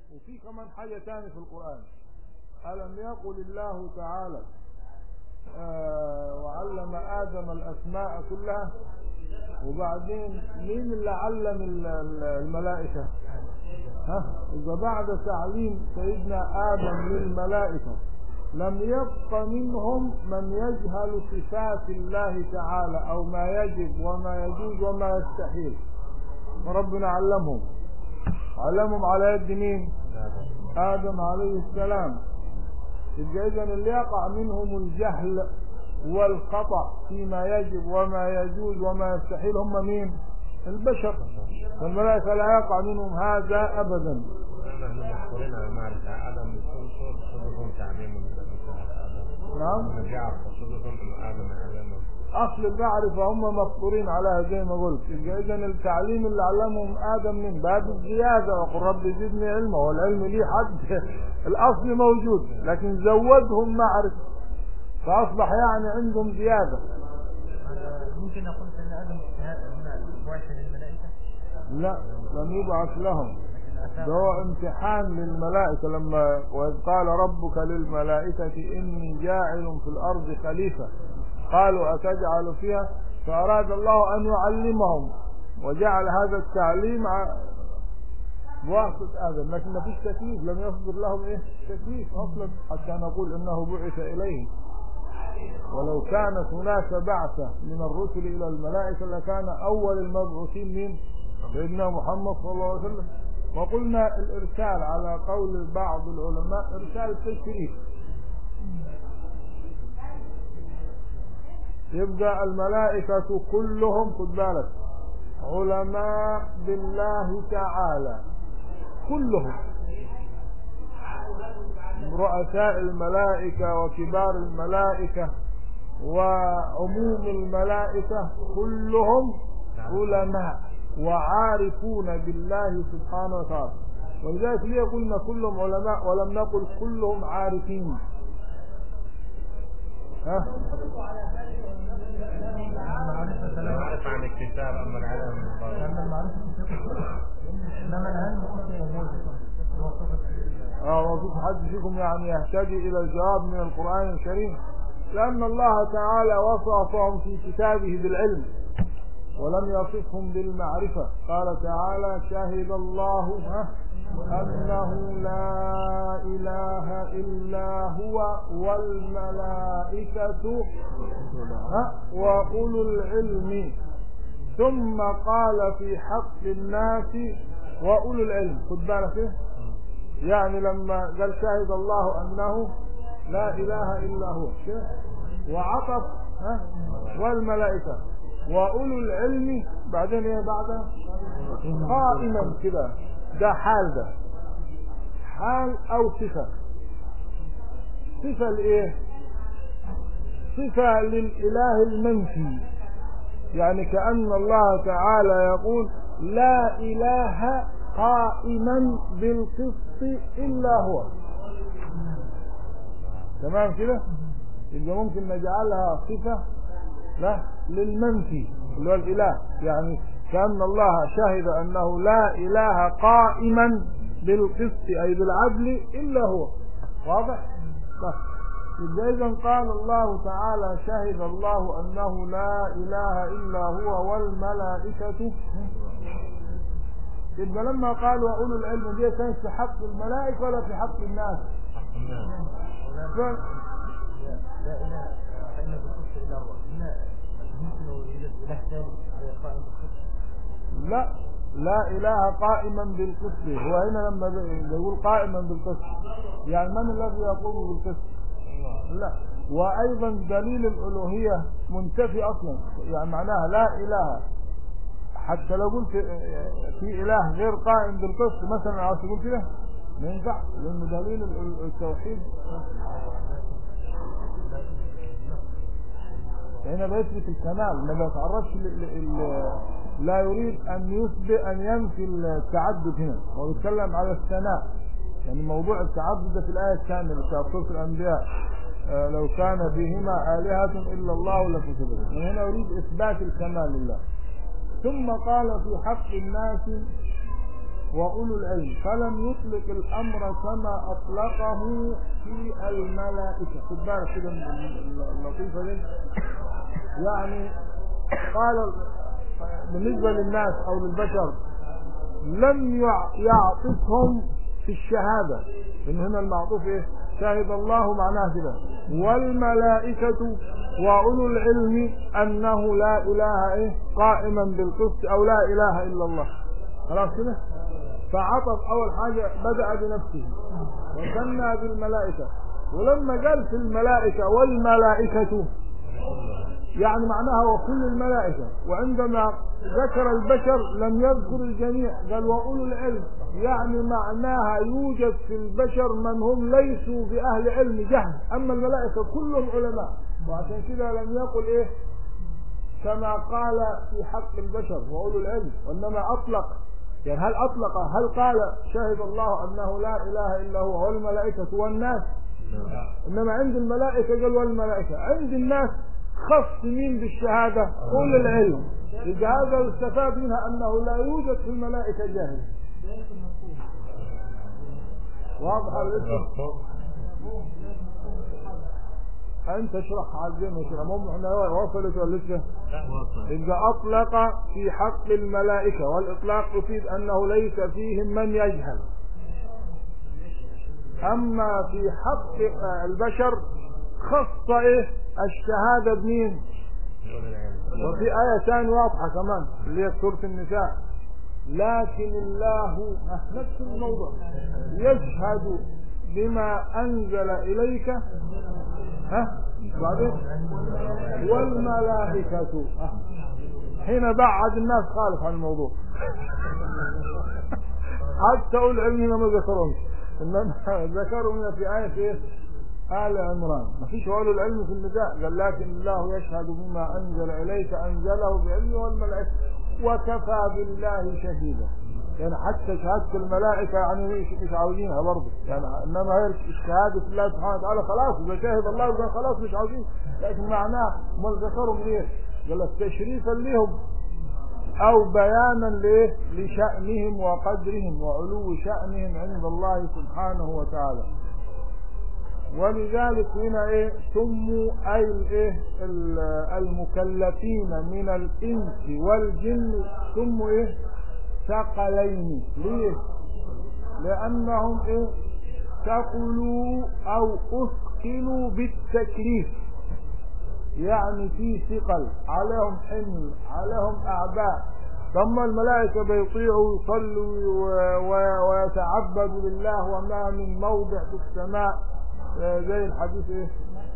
وفي كمان حاجة تاني في القرآن ألم يقل الله تعالى آه وعلم آدم الأسماء كلها وبعدين مين اللي علم ال- ال- الملائكة ها إذا بعد تعليم سيدنا آدم للملائكة لم يبق منهم من يجهل صفات الله تعالى أو ما يجب وما يجوز وما يستحيل وربنا علمهم علمهم على يد مين آدم عليه السلام يبقى إذا اللي يقع منهم الجهل والخطأ فيما يجب وما يجوز وما يستحيل هم مين البشر والملائكة لا يقع منهم هذا أبدا نحن مشكورين على المعرفة عدم يكون صدقهم تعليم مثل آدم نعم نرجع صدقهم أن آدم يعلمهم أصل المعرفة هم مفطورين عليها زي ما قلت يبقى إذا التعليم اللي علمهم آدم من باب الزيادة وقل رب زدني علما والعلم ليه حد الأصل موجود لكن زودهم معرفة فأصبح يعني عندهم زيادة ممكن نقول ان ادم هنا بعث للملائكه لا لم يبعث لهم لكن ده هو امتحان للملائكة لما وإذ قال ربك للملائكة إني جاعل في الأرض خليفة قالوا أتجعل فيها فأراد الله أن يعلمهم وجعل هذا التعليم ع- بواسطة آدم لكن ما فيش تكليف لم يصدر لهم إيه تكليف أصلا حتى نقول إنه بعث إليه ولو كانت هناك بعثة من الرسل إلى الملائكة لكان أول المبعوثين من سيدنا محمد صلى الله عليه وسلم وقلنا الإرسال على قول بعض العلماء إرسال تشريف يبقى الملائكة كلهم خد بالك علماء بالله تعالى كلهم رؤساء الملائكة وكبار الملائكة وعموم الملائكة كلهم علماء وعارفون بالله سبحانه وتعالى ولذلك ليه قلنا كلهم علماء ولم نقل كلهم عارفين ها المعرفه لا المعرفة عن اكتساب أما العلم من بره. لان المعرفه تفرق انما العلم اصلا موجود هو صفه اه وفي حد فيكم يعني يحتاج الى الجواب من القرآن الكريم لأن الله تعالى وصفهم في كتابه بالعلم ولم يصفهم بالمعرفة قال تعالى شهد الله ها، أنه لا إله إلا هو والملائكة ها، وأولو العلم ثم قال في حق الناس وأولو العلم خد بالك إيه؟ يعني لما قال شهد الله أنه لا إله إلا هو كيف؟ وعطف ها والملائكة وأولو العلم بعدين ايه بعدها قائما كده ده حال ده حال أو صفة صفة لإيه صفة للإله المنفي يعني كأن الله تعالى يقول لا إله قائما بالقسط إلا هو تمام كده يبقى ممكن نجعلها صفة لا للمنفي اللي هو الإله يعني كأن الله شهد أنه لا إله قائما بالقسط أي بالعدل إلا هو واضح؟ بس يبقى إذا قال الله تعالى شهد الله أنه لا إله إلا هو والملائكة يبقى لما قال وأولو العلم دي كانت في حق الملائكة ولا في حق الناس؟ ف... لا اله فان بالقسط الا هو هنا ممكن يوجد اله ثالث قائم بالقسط لا لا إله قائما بالقسط هو هنا لما ب- يقول قائما بالقسط يعني من الذي يقوم بالقسط لا وأيضا دليل الألوهية منتفي أصلا يعني معناها لا إله حتى لو قلت في إله غير قائم بالقسط مثلا عاوز تقول كده ما ينفع لأن دليل ال- التوحيد هنا بيثبت الكمال ما بيتعرضش ل- ل- ل- لا يريد ان يثبت ان ينفي التعدد هنا هو بيتكلم على الثناء يعني موضوع التعدد ده في الايه الثانيه بتاع سوره الانبياء آه، لو كان فيهما آلهة إلا الله لفسدتا من هنا يريد إثبات الكمال لله ثم قال في حق الناس وأولو العلم فلم يطلق الأمر كما أطلقه في الملائكة خد بالك كده من اللطيفة دي يعني قال بالنسبة للناس أو للبشر لم يع- يعطفهم في الشهادة لأن هنا المعطوف إيه شهد الله معناه كده والملائكة وأولو العلم أنه لا إله إيه قائما بالقسط أو لا إله إلا الله خلاص كده فعطف أول حاجة بدأ بنفسه وثنى بالملائكة ولما قال في الملائكة والملائكة يعني معناها وكل الملائكة وعندما ذكر البشر لم يذكر الجميع قال وأولو العلم يعني معناها يوجد في البشر من هم ليسوا بأهل علم جهل أما الملائكة كلهم علماء وعشان كده لم يقل إيه كما قال في حق البشر وأولو العلم وإنما أطلق يعني هل أطلق هل قال شهد الله أنه لا إله إلا هو والملائكة والناس إنما عند الملائكة قال والملائكة عند الناس خص مين بالشهادة أولي العلم إذا هذا يستفاد منها أنه لا يوجد في الملائكة جاهل واضح الاسم أنت اشرح عزينا اشرح مو احنا وصلت ولا لسه إذا أطلق في حق الملائكة والإطلاق يفيد أنه ليس فيهم من يجهل أما في حق البشر خص إيه الشهادة بمين وفي آية ثانية واضحة كمان اللي هي سورة النساء لكن الله نفس الموضوع يشهد بما أنزل إليك ها بعدين والملائكة ها. حين بعد الناس خالف عن الموضوع حتى أولي العلم ما ذكرهم إنما ذكروا من في آية إيه آل عمران ما فيش أولو العلم في النداء قال لكن الله يشهد بما أنزل إليك أنزله بعلمه والملائكة وكفى بالله شهيدا يعني حتى شهادة الملائكة يعني مش, مش عاوزينها برضه يعني إنما هي شهادة الله سبحانه وتعالى خلاص إذا شهد الله يبقى خلاص مش عاوزين لكن معناه ما ذكرهم ليه؟ قال لك تشريفا لهم أو بيانا ليه؟ لشأنهم وقدرهم وعلو شأنهم عند الله سبحانه وتعالى ولذلك هنا ايه سموا اي الايه ال- المكلفين من الانس والجن سموا ايه ثقلين ليه لانهم ايه ثقلوا او اثقلوا بالتكليف يعني في ثقل عليهم حمل عليهم اعباء ثم الملائكة بيطيعوا ويصلوا و- و- ويتعبدوا لله وما من موضع في السماء آه، زي الحديث ايه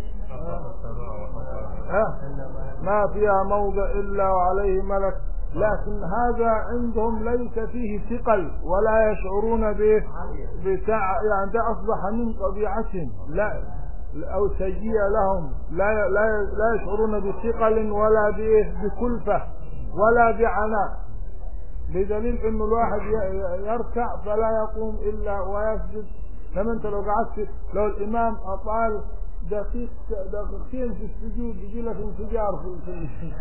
ها ما فيها موضع الا وعليه ملك لكن هذا عندهم ليس فيه ثقل ولا يشعرون به بتاع يعني ده اصبح من طبيعتهم لا او سيئ لهم لا لا لا يشعرون بثقل ولا بايه بكلفه ولا بعناء بدليل انه الواحد ي- يركع فلا يقوم الا ويسجد لما انت لو قعدت لو الامام اطال دقيق دقيقتين في السجود يجي لك انفجار في, في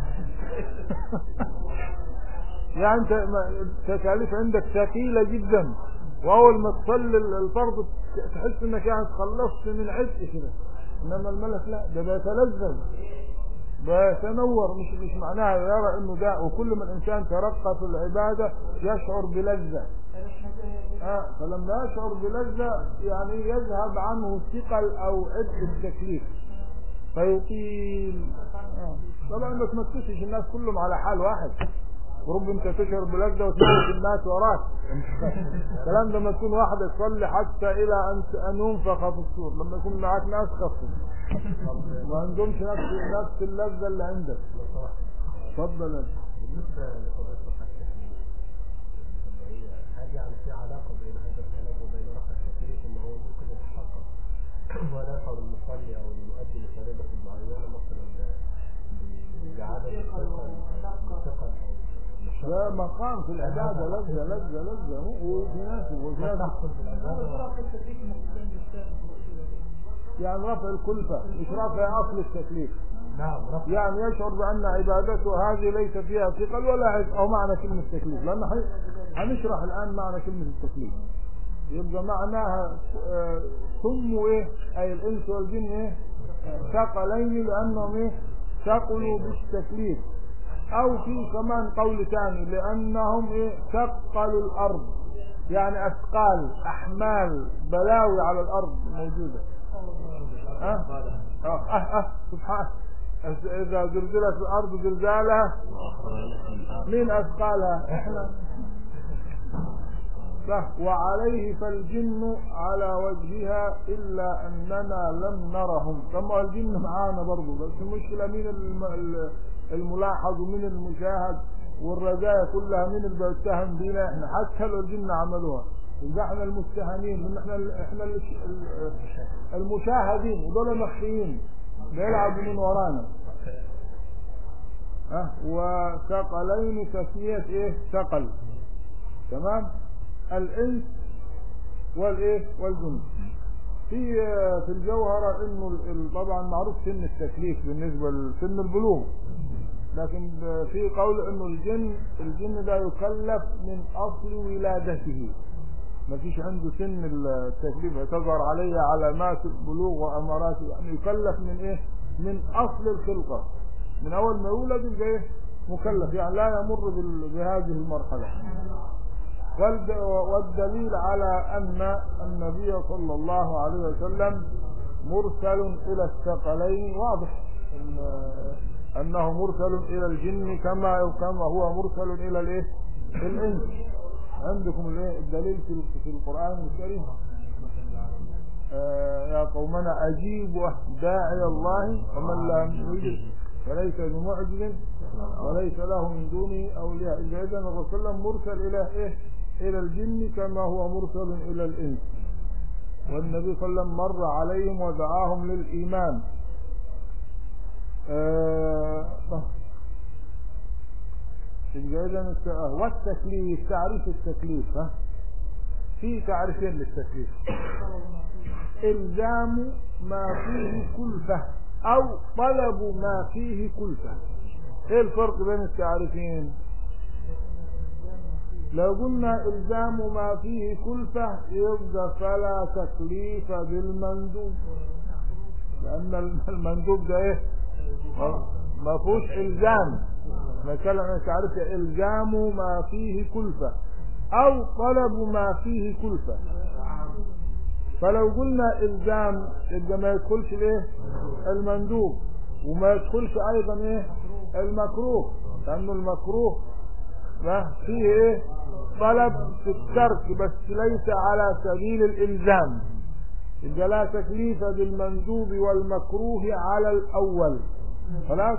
يعني انت ما- التكاليف عندك ثقيله جدا واول ما تصلي الفرض تحس انك يعني تخلصت من عبء كده انما الملك لا ده بيتلذذ بيتنور مش مش معناها يرى انه ده وكل ما الانسان ترقى في العباده يشعر بلذه آه فلما يشعر بلذة يعني يذهب عنه ثقل أو عبء التكليف فيطيل آه. طبعا ما تمسكش الناس كلهم على حال واحد ورب انت تشعر بلذة وتمسك الناس وراك الكلام ده لما تكون واحد يصلي حتى الى ان ان ينفخ في الصور لما يكون معاك ناس خفوا ما عندهمش نفس نفس اللذة اللي عندك اتفضل يا بالنسبة لقضية رفع التكليف اللي هي هل يعني في علاقة بين هذا الكلام وبين رفع التكليف ان هو ممكن يتحقق ولا يشعر المصلي او المؤدي لفريضة معينة مثلا ب- بعدم الثقل الثقل او ده مقام في العبادة لذة لذة لذة وفي ناس وفي ناس تحصل بالعبادة يعني رفع الكلفة مش رفع أصل التكليف نعم رفع يعني يشعر بأن عبادته هذه ليس فيها ثقل ولا عز أو معنى كلمة تكليف لأن حي... هنشرح الآن معنى كلمة التكليف يبقى معناها آه، سموا ايه اي الانس والجن ايه ثقلين لانهم ايه ثقلوا بالتكليف او في كمان قول ثاني لانهم ايه ثقلوا الارض يعني اثقال احمال بلاوي على الارض موجوده ها اه اه اه سبحان اذا زلزلت الارض زلزالها مين اثقالها احنا صح وعليه فالجن على وجهها الا اننا لم نرهم كما الجن معانا برضه بس المشكله مين الم- ال- الملاحظ ومين المشاهد والرزايا كلها مين اللي بيتهم بينا احنا حتى لو الجن عملوها يبقى احنا المتهمين لان احنا ال- احنا ال- ال- المشاهدين ودول مخفيين بيلعبوا من ورانا ها وثقلين تسميه ايه ثقل تمام الانس والايه والجن في في الجوهره انه ال- ال- طبعا معروف سن التكليف بالنسبه لسن البلوغ لكن في قول انه الجن الجن ده يكلف من اصل ولادته ما فيش عنده سن التكليف تظهر عليه علامات البلوغ وامارات يعني يكلف من ايه من اصل الخلقه من اول ما يولد يبقى ايه مكلف يعني لا يمر بال- بهذه المرحله والد- والدليل على أن النبي صلى الله عليه وسلم مرسل إلى الثقلين واضح إن- أنه مرسل إلى الجن كما كما هو مرسل إلى الإيه؟ الإنس عندكم الإيه؟ الدليل في في القرآن الكريم آه يا قومنا أجيبوا داعي الله ومن لم يجب فليس بمعجز وليس له من دونه أولياء إذا إذن الرسول صلى الله عليه وسلم مرسل إلى إيه؟ إلى الجن كما هو مرسل إلى الإنس والنبي صلى الله عليه وسلم مر عليهم ودعاهم للإيمان آه يبقى إذن الت- آه، والتكليف تعريف التكليف ها في تعريفين للتكليف إلزام ما فيه كلفة أو طلب ما فيه كلفة إيه الفرق بين التعريفين لو قلنا إلزام ما فيه كلفة يبقى فلا تكليف بالمندوب لأن المندوب ده إيه ما- ما فيهوش إلزام نتكلم عن تعريف إلزام ما فيه كلفة أو طلب ما فيه كلفة فلو قلنا إلزام يبقى ما يدخلش الإيه المندوب وما يدخلش أيضا إيه المكروه لأنه المكروه ما فيه إيه طلب في الترك بس ليس على سبيل الإلزام يبقى لا تكليف بالمندوب والمكروه على الأول خلاص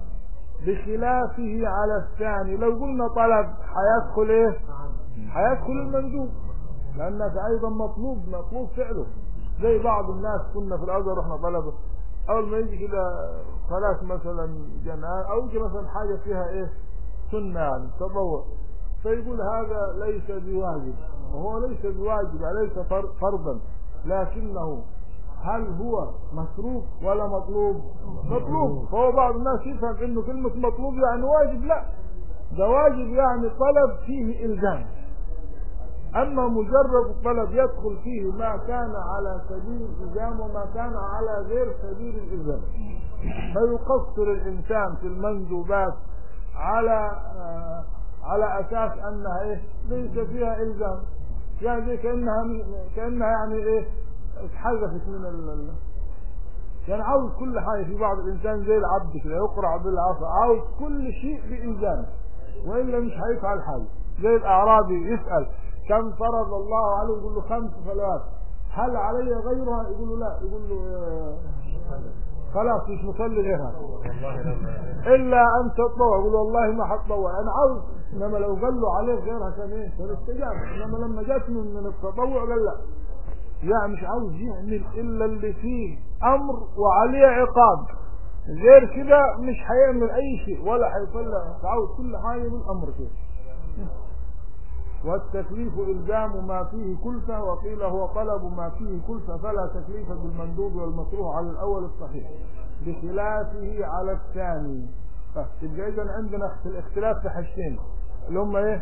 بخلافه على الثاني لو قلنا طلب هيدخل ايه هيدخل المندوب لانك ايضا مطلوب مطلوب فعله زي بعض الناس كنا في الازهر رحنا طلبه اول ما يجي كده صلاه مثلا جنازه او يجي مثلا حاجه فيها ايه سنه يعني تطوع فيقول هذا ليس بواجب وهو ليس بواجب ليس فر- فرضا لكنه هل هو مصروف ولا مطلوب مطلوب فهو بعض الناس يفهم انه كلمة مطلوب يعني واجب لا ده واجب يعني طلب فيه الزام اما مجرد الطلب يدخل فيه ما كان على سبيل الالزام وما كان على غير سبيل الالزام فيقصر الانسان في المندوبات على آه على اساس انها ايه ليس فيها الزام يعني زي كانها كانها يعني ايه اتحذفت من ال ال- يعني عاوز كل حاجه في بعض الانسان زي العبد كده يقرع بالعصا عاوز كل شيء بإلزام والا مش هيفعل حاجه زي الاعرابي يسال كم فرض الله عليه يقول له خمس صلوات هل علي غيرها يقول له لا يقول له آه، خلاص مش مصلي غيرها والله لما الا ان تطوع يقول والله ما حتطوع انا عاوز انما لو قال له عليه غيرها كان ايه كان استجاب انما لما جات من من التطوع قال لا يعني مش عاوز يعمل الا اللي فيه امر وعليه عقاب غير كده مش هيعمل اي شيء ولا هيصلي عاوز كل حاجه بالامر كده والتكليف إلزام ما فيه كلفة وقيل هو طلب ما فيه كلفة فلا تكليف بالمندوب والمكروه على الأول الصحيح بخلافه على الثاني طيب، يبقى إذا عندنا في الاختلاف في حاجتين اللي هم إيه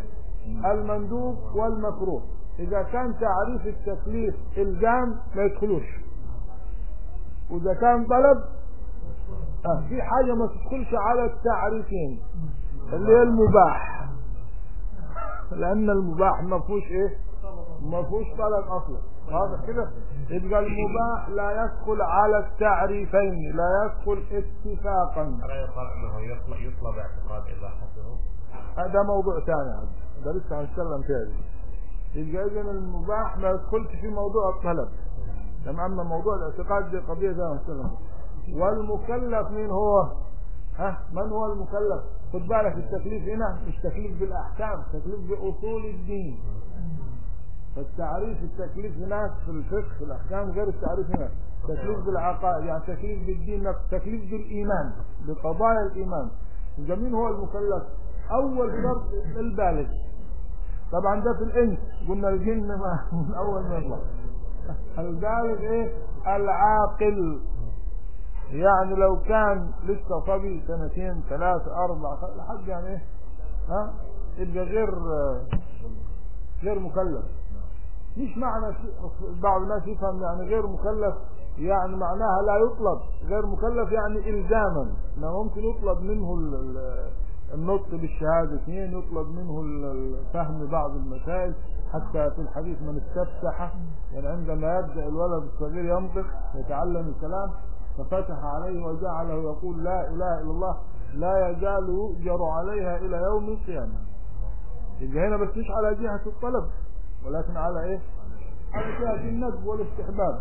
المندوب والمكروه اذا كان تعريف التكليف الزام ما يدخلوش واذا كان طلب آه في حاجه ما تدخلش على التعريفين اللي هي المباح لان المباح ما فيهوش ايه ما فيهوش طلب اصلا واضح كده يبقى المباح لا يدخل على التعريفين لا يدخل اتفاقا ألا يقال أنه يطلب, يطلب اعتقاد إباحته هذا موضوع ثاني هذا ده لسه هنتكلم فيه دي. يبقى اذا المباح ما يدخلش في موضوع الطلب تمام اما موضوع الاعتقاد دي قضيه زي ما هنتكلم فيها. والمكلف مين هو ها من هو المكلف خد بالك التكليف هنا مش تكليف بالاحكام تكليف باصول الدين فالتعريف التكليف هناك في الفقه في الاحكام غير التعريف هنا تكليف بالعقائد يعني تكليف بالدين نفسه تكليف بالايمان بقضايا الايمان يبقى مين هو المكلف اول شرط البالغ طبعا ده في الانس قلنا الجن ما من اول ما يطلع البالغ ايه العاقل يعني لو كان لسه صبي سنتين ثلاثة أربعة خ- لحد يعني ايه ها يبقى غير غير مكلف مش معنى ش- بعض الناس يفهم يعني غير مكلف يعني معناها لا يطلب غير مكلف يعني إلزاما ما ممكن يطلب منه ال- ال- النطق بالشهادة اثنين يطلب منه ال- ال- فهم بعض المسائل حتى في الحديث من استفتح يعني عندما يبدأ الولد الصغير ينطق يتعلم الكلام ففتح عليه وجعله يقول لا إله إلا الله لا يزال يؤجر عليها إلى يوم القيامة يبقى هنا بس مش على جهة الطلب ولكن على ايه على جهة الندب والاستحباب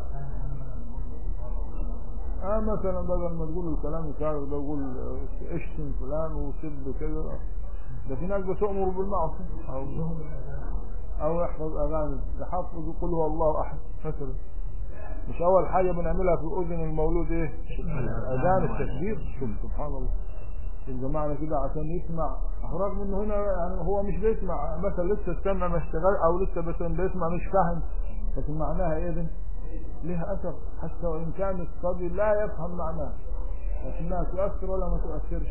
اه مثلا بدل ما تقول الكلام الفارغ ده يقول آه، اشتم فلان وسب كده ده في ناس بتؤمر بالمعصية او او يحفظ اغاني يحفظ يقول هو الله احد مثلا مش اول حاجة بنعملها في اذن المولود ايه اذان التكبير شوف سبحان الله يبقى معنى كده عشان يسمع رغم انه هنا يعني هو مش بيسمع مثلا لسه السمع ما اشتغل او لسه بس بيسمع مش فاهم لكن معناها ايه ده؟ لها اثر حتى وان كان الصبي لا يفهم معناها لكنها تؤثر ولا ما تؤثرش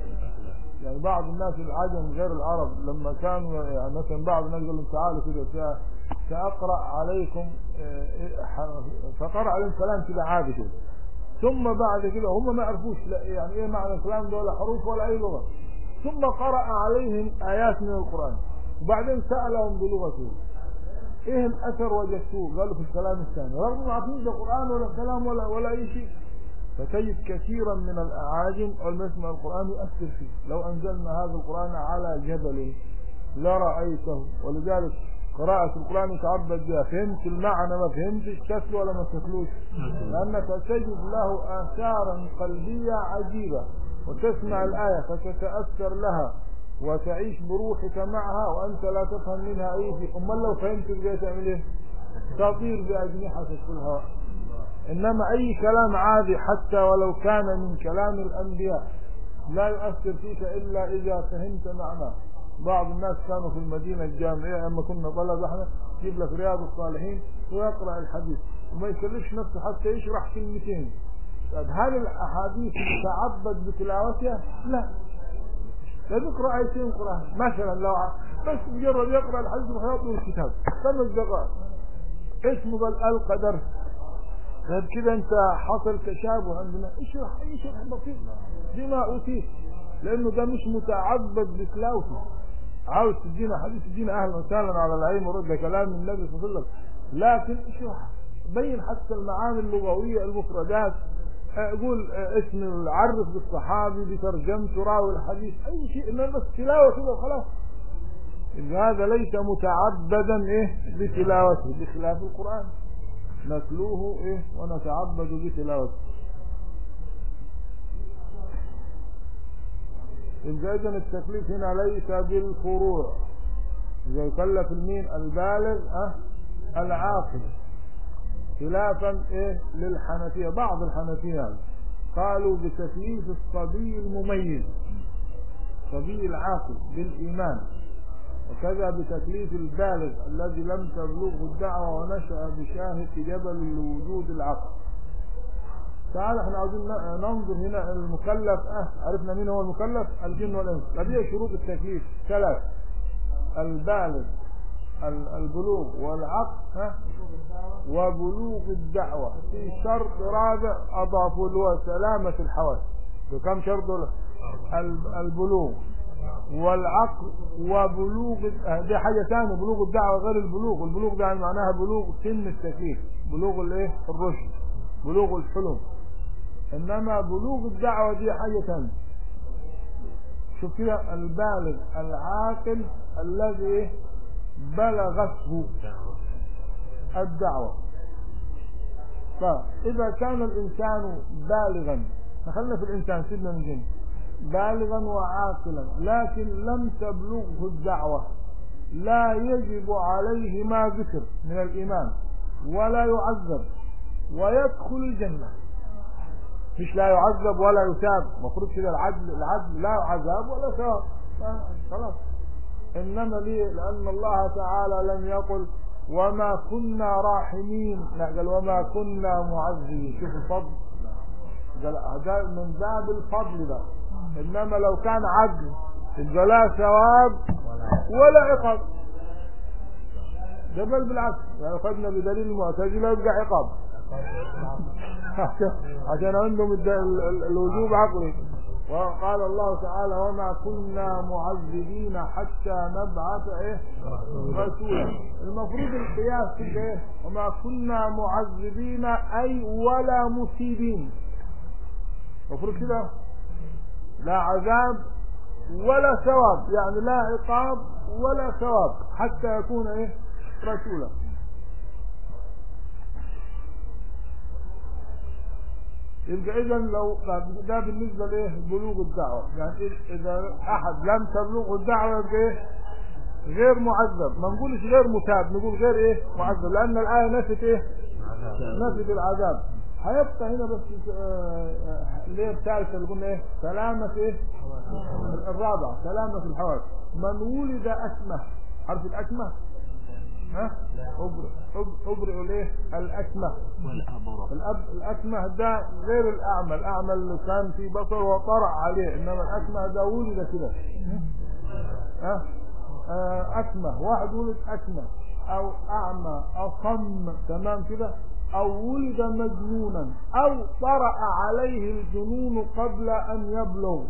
يعني بعض الناس العجم غير العرب لما كانوا يعني مثلا بعض الناس قالوا تعالوا كده سا- ساقرا عليكم آه، إيه، ح- فقرا عليهم كلام كده عادي كده ثم بعد كده هم ما يعرفوش لا يعني ايه معنى الكلام ده ولا حروف ولا اي لغه ثم قرأ عليهم آيات من القرآن وبعدين سألهم بلغته ايه الاثر وجدتوه قالوا في الكلام الثاني رغم ما عارفين ده قرآن ولا كلام ولا ولا اي شيء فتجد كثيرا من الاعاجم لما يسمع القرآن يؤثر فيه لو انزلنا هذا القرآن على جبل لرأيته ولذلك قراءة القرآن يتعبد بها فهمت المعنى ما فهمتش تتلو ولا ما تتلوش لأنك تجد له آثارا قلبية عجيبة وتسمع الآية فتتأثر لها وتعيش بروحك معها وأنت لا تفهم منها أي شيء أمال لو فهمت تبقى تعمل إيه؟ تطير بأجنحتك في الهواء إنما أي كلام عادي حتى ولو كان من كلام الأنبياء لا يؤثر فيك إلا إذا فهمت معناه بعض الناس كانوا في المدينة الجامعية لما كنا طلبة احنا يجيب لك رياض الصالحين ويقرأ الحديث وما يكلفش نفسه حتى يشرح كلمتين طب هل الأحاديث تعبد بتلاوتها؟ لا لا يقرأ آيتين قرآن مثلا لو ع- بس مجرد يقرأ الحديث ويطوي الكتاب خمس دقائق اسمه بل ألقى درس غير كده انت حصل تشابه عندنا اشرح اي شرح بسيط بما اوتيت لانه ده مش متعبد بتلاوته عاوز تدينا حديث تدينا اهلا وسهلا على العين ورد ده كلام النبي صلى الله عليه وسلم لكن اشرح بين حتى المعاني اللغويه المفردات اه، قول اه، اسم عرف بالصحابي بترجمته راوي الحديث اي شيء انما بس تلاوه كده وخلاص إذا هذا ليس متعبدا ايه بتلاوته بخلاف القران نتلوه ايه ونتعبد بتلاوته يبقى اذا التكليف هنا ليس بالفروع إذا يكلف المين البالغ أه العاقل خلافا ايه للحنفية بعض الحنفية قالوا بتكليف الصبي المميز الصبي العاقل بالإيمان وكذا بتكليف البالغ الذي لم تبلغه الدعوة ونشأ بشاهد جبل لوجود العقل تعال احنا عاوزين ن- ننظر هنا المكلف اه عرفنا مين هو المكلف الجن والانس هذه شروط التكليف ثلاث البالغ ال- البلوغ والعقل ها وبلوغ الدعوة في شرط رابع أضافوا اللي هو سلامة الحواس بكم شرط دول؟ ال- البلوغ والعقل وبلوغ آه، دي حاجة ثانية بلوغ الدعوة غير البلوغ البلوغ ده يعني معناها بلوغ سن التكليف بلوغ الايه الرشد بلوغ الحلم انما بلوغ الدعوة دي حاجة ثانية شوف كده البالغ العاقل الذي بلغته دعوة الدعوة فإذا كان الإنسان بالغا خلينا في الإنسان سيبنا من جنس بالغا وعاقلا لكن لم تبلغه الدعوة لا يجب عليه ما ذكر من الإيمان ولا يعذب ويدخل الجنة مش لا يعذب ولا يثاب المفروض كده العدل العدل لا عذاب ولا ثواب خلاص انما ليه لان الله تعالى لم يقل وما كنا راحمين لا قال وما كنا معذبين شوف الفضل قال ده من باب الفضل ده انما لو كان عدل يبقى لا ثواب ولا عقاب ده بل بالعكس يعني خدنا بدليل المعتزله يبقى عقاب عشان عشان عندهم الد- ال- ال- الوجوب عقلي وقال الله تعالى وما كنا معذبين حتى نبعث ايه رسولا المفروض القياس تبقى ايه وما كنا معذبين اي ولا مسيبين المفروض كده لا عذاب ولا ثواب يعني لا عقاب ولا ثواب حتى يكون ايه رسولا يبقى اذا لو ده بالنسبه لايه بلوغ الدعوه يعني إيه؟ اذا احد لم تبلغه الدعوه يبقى ايه غير معذب ما نقولش غير متاب نقول غير ايه معذب لان الايه نفت ايه نفت العذاب هيبقى هنا بس آه، آه، اللي هي الثالثه اللي قلنا ايه سلامه ايه الرابعه سلامه الحواس من ولد اكمه عارف الاكمه ها ابرئ أب- ابرئ الايه الاكمه والأبرص الأب الأكمه ده غير الأعمى الأعمى اللي كان في بصر وطرع عليه إنما الأكمه ده ولد كده ها آه، أكمه واحد ولد أكمه أو أعمى أصم تمام كده أو ولد مجنونا أو طرأ عليه الجنون قبل أن يبلغ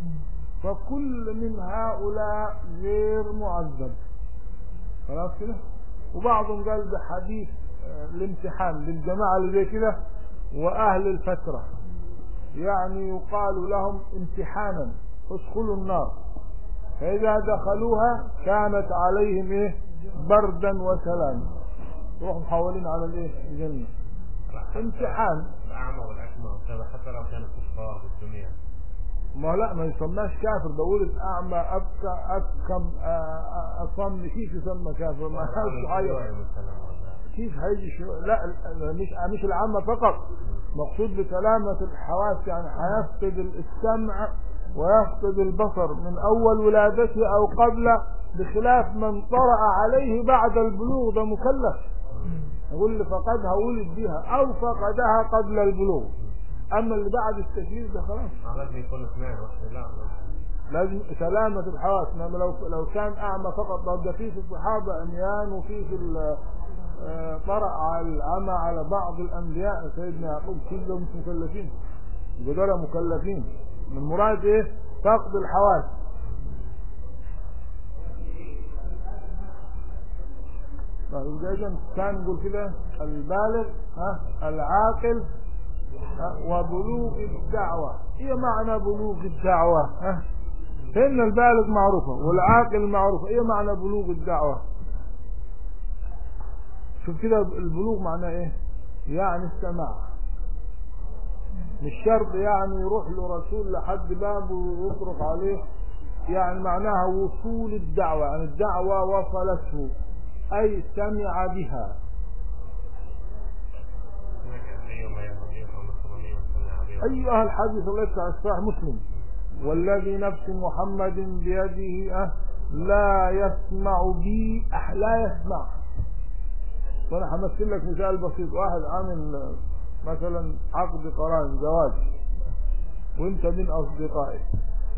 فكل من هؤلاء غير معذب خلاص كده وبعضهم قال ده حديث آه، الامتحان للجماعة اللي زي كده وأهل الفترة يعني يقال لهم امتحانا ادخلوا النار فإذا دخلوها كانت عليهم إيه بردا وسلاما روحوا محولين على الإيه الجنة امتحان الأعمى والأكمى وكذا حتى لو كانوا كفار في الدنيا ما لا ما يسماش كافر ده ولد أعمى أبكى أبكم آه، آه، أصم كيف يسمى كافر ما هاش حاجة مثلا ولا كيف هيجي شو لا ال- مش مش العامة فقط مقصود بسلامة الحواس يعني هيفقد السمع ويفقد البصر من أول ولادته أو قبل بخلاف من طرأ عليه بعد البلوغ ده مكلف يقول اللي فقدها ولد بها أو فقدها قبل البلوغ أما اللي بعد التكليف ده خلاص آه، لازم يكون اثنين واحد لا لا. لازم سلامة الحواس انما لو لو كان اعمى فقط طب ده في في الصحابة عميان وفي في ال- آه، طرأ على العمى على بعض الانبياء سيدنا يعقوب كلهم مش مكلفين يبقى دول مكلفين من مراد ايه فقد الحواس طيب يبقى اذا كان نقول كده البالغ ها العاقل ها، وبلوغ الدعوة ايه معنى بلوغ الدعوة ها فإن البالغ معروفة والعاقل معروفة ايه معنى بلوغ الدعوة شوف كده البلوغ معناه ايه يعني السماع مش شرط يعني يروح له رسول لحد بابه ويطرق عليه يعني معناها وصول الدعوة يعني الدعوة وصلته أي سمع بها أيهما يهودي أو نصراني وسمع به أيها الحديث الذي في صحيح مسلم والذي نفس محمد بيده أه لا يسمع بي أح لا يسمع وانا همثل لك مثال بسيط واحد عامل آه، مثلا عقد قران زواج وانت من اصدقائه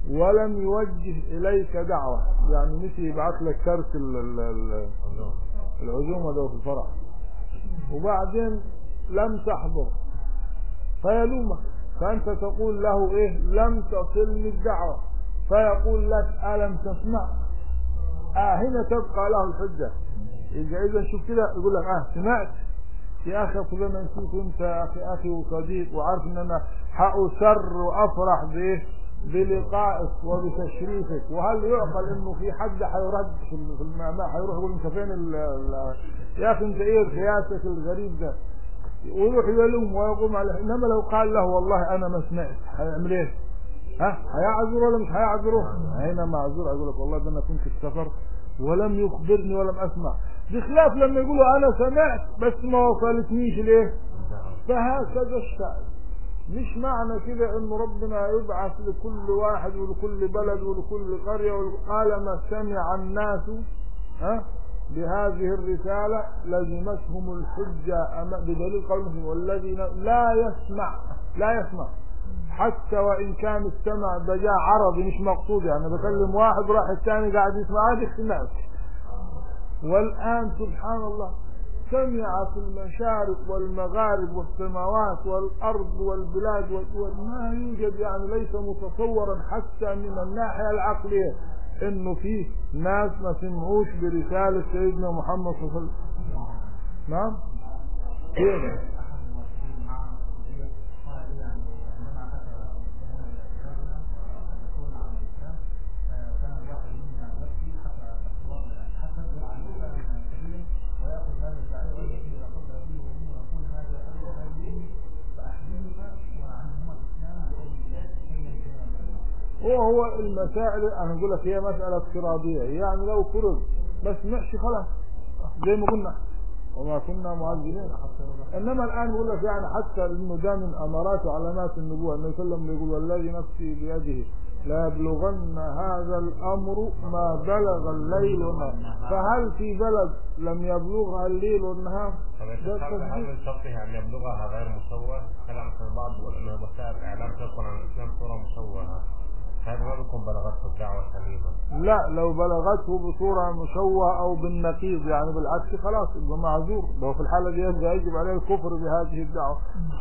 ولم يوجه إليك دعوة يعني مش يبعث لك كارت ال- ال- ال- العزومة ده في الفرح وبعدين لم تحضر فيلومك فأنت تقول له إيه لم تصلني الدعوة فيقول لك ألم تسمع آه هنا تبقى له الحجة إذا إذا شوف كده يقول لك آه سمعت يا أخي كلنا نسيت وأنت أخي أخي وصديق وعارف إن أنا حأسر وأفرح بإيه بلقائك وبتشريفك وهل يعقل انه في حد حيرد في ال- في المعماء حيروح يقول انت فين ال ال يا اخي انت ايه قياسك الغريب ده ويروح يلوم ويقوم عليه انما لو قال له والله انا ما سمعت هيعمل ايه؟ ها هيعذر ولا مش هيعذره؟ هنا معذور يقول لك والله ده انا كنت في سفر ولم يخبرني ولم اسمع بخلاف لما يقولوا انا سمعت بس ما وصلتنيش ليه؟ فهكذا الشأن مش معنى كده ان ربنا يبعث لكل واحد ولكل بلد ولكل قرية قال ما سمع الناس ها بهذه الرسالة لزمتهم الحجة أما- بدليل قولهم والذين لا يسمع لا يسمع حتى وإن كان السمع ده جاء عربي مش مقصود يعني بكلم واحد راح الثاني قاعد يسمع عادي سمعت والآن سبحان الله سمع في المشارق والمغارب والسماوات والأرض والبلاد وال- وما يوجد يعني ليس متصورا حتى من الناحية العقلية انه في ناس ما سمعوش برسالة سيدنا محمد صلى الله عليه وسلم نعم كيف هو هو المسائل انا اقول لك هي مسألة افتراضية يعني لو فرض ما سمعش خلاص زي ما قلنا وما كنا معذبين انما الان يقول لك يعني حتى انه ده من امارات وعلامات النبوة النبي صلى الله عليه وسلم يقول والذي نفسي بيده لا يبلغن هذا الامر ما بلغ الليل والنهار فهل في بلد لم يبلغها الليل والنهار طب ده انت هل تصديق. من شرطها ان يبلغها غير مصور؟ كلام في البعض يقول ان وسائل الاعلام تنقل عن الاسلام صوره مصوره هذا ما بيكون بلغته الدعوه سليمه لا لو بلغته بصورة مشوهة أو بالنقيض يعني بالعكس خلاص يبقى معذور لو في الحالة دي يبقى يجب عليه الكفر بهذه الدعوة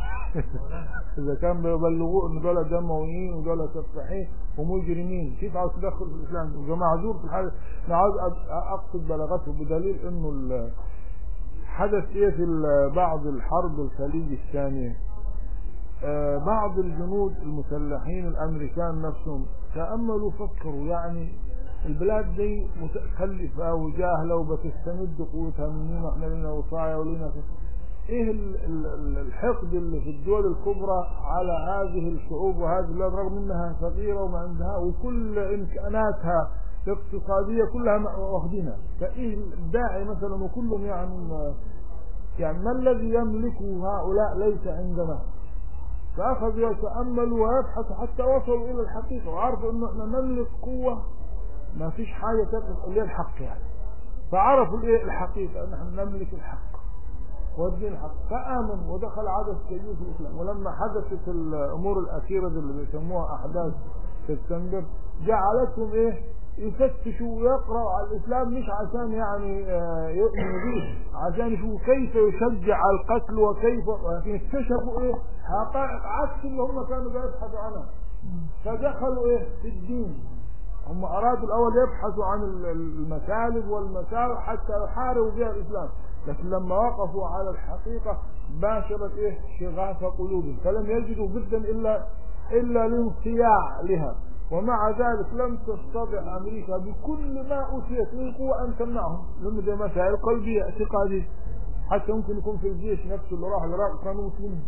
إذا كان بيبلغوه إن دول دمويين ودول سفاحين ومجرمين كيف عاوز تدخل في الإسلام يبقى معذور في الحالة أنا عاوز أ- أقصد بلغته بدليل إنه ال- حدث إيه في ال- بعض الحرب الخليج الثانية آه، بعض الجنود المسلحين الامريكان نفسهم تاملوا فكروا يعني البلاد دي متخلفه وجاهله وبتستمد قوتها مننا احنا لنا وصايا ولنا ف- ايه ال- ال- ال- الحقد اللي في الدول الكبرى على هذه الشعوب وهذه البلاد رغم انها فقيره وما عندها وكل امكاناتها الاقتصاديه كلها م- واخدينها فايه الداعي مثلا وكلهم يعني ما- يعني ما الذي يملكه هؤلاء ليس عندنا فأخذوا يتأملوا ويبحثوا حتى وصلوا إلى الحقيقة وعرفوا إنه إحنا نملك قوة ما فيش حاجة تقف اللي هي الحق يعني فعرفوا الإيه الحقيقة إن إحنا نملك الحق والدين الحق فآمن ودخل عدد كبير في الإسلام ولما حدثت الأمور الأخيرة دي اللي بيسموها أحداث سبتمبر جعلتهم إيه يفتشوا ويقرأوا على الإسلام مش عشان يعني آه، يؤمنوا به عشان يشوفوا كيف يشجع على القتل وكيف ولكن اكتشفوا إيه حقائق عكس اللي هم كانوا بيبحثوا عنها فدخلوا إيه في الدين هم أرادوا الأول يبحثوا عن ال- المسالب والمساوئ حتى يحاربوا بها الإسلام لكن لما وقفوا على الحقيقة باشرت إيه شغاف قلوبهم فلم يجدوا بدا إلا إلا الانصياع لها ومع ذلك لم تستطع أمريكا بكل ما أوتيت من قوة أن تمنعهم لأن دي مسائل قلبية اعتقادية حتى ممكن يكون في الجيش نفسه اللي راح العراق كانوا مسلمين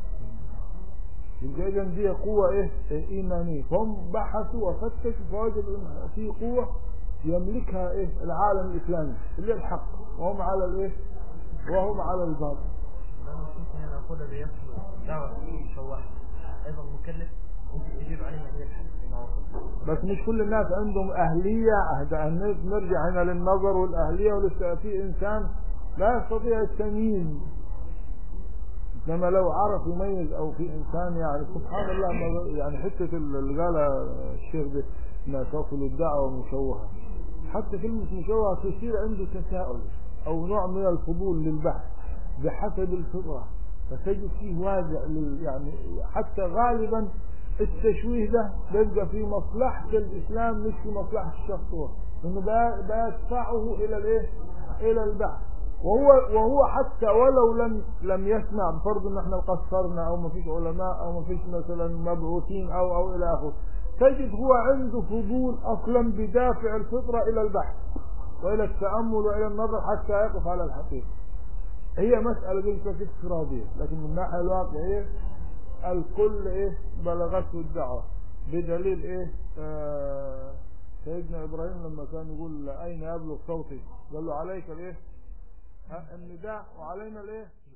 يبقى اذا دي قوة ايه إيه ايمانية فهم بحثوا وفتشوا فوجدوا ان في قوة يملكها ايه العالم الاسلامي اللي هي الحق وهم على الايه وهم على الباطل لما كنت هنا أقول الذي يصل دعوة مشوهة أيضا مكلف ممكن يجيب عليه من يبحث فيما وصل بس مش كل الناس عندهم اهلية أهد- الناس نرجع هنا للنظر والاهلية ولسه في انسان لا يستطيع التمييز انما لو عرف يميز او في انسان يعني سبحان الله ما- يعني حته اللي قالها الشيخ ده ما تصل الدعوة مشوهة حتى كلمة مشوهة تصير عنده تساؤل أو نوع من الفضول للبحث بحسب الفطرة فتجد فيه وازع لل- يعني حتى غالبا التشويه ده بيبقى في مصلحة الإسلام مش في مصلحة الشخص هو إنه بي- بيدفعه إلى الإيه؟ إلى البحث وهو وهو حتى ولو لم لم يسمع بفرض ان احنا قصرنا او ما فيش علماء او ما فيش مثلا مبعوثين او او الى اخره تجد هو عنده فضول اصلا بدافع الفطره الى البحث والى التامل والى النظر حتى يقف على الحقيقه هي مساله جنسة افتراضيه لكن من الناحيه الواقعيه الكل ايه بلغته الدعوه بدليل ايه آه سيدنا ابراهيم لما كان يقول اين يبلغ صوتي قال له عليك الايه ها، النداء وعلينا الايه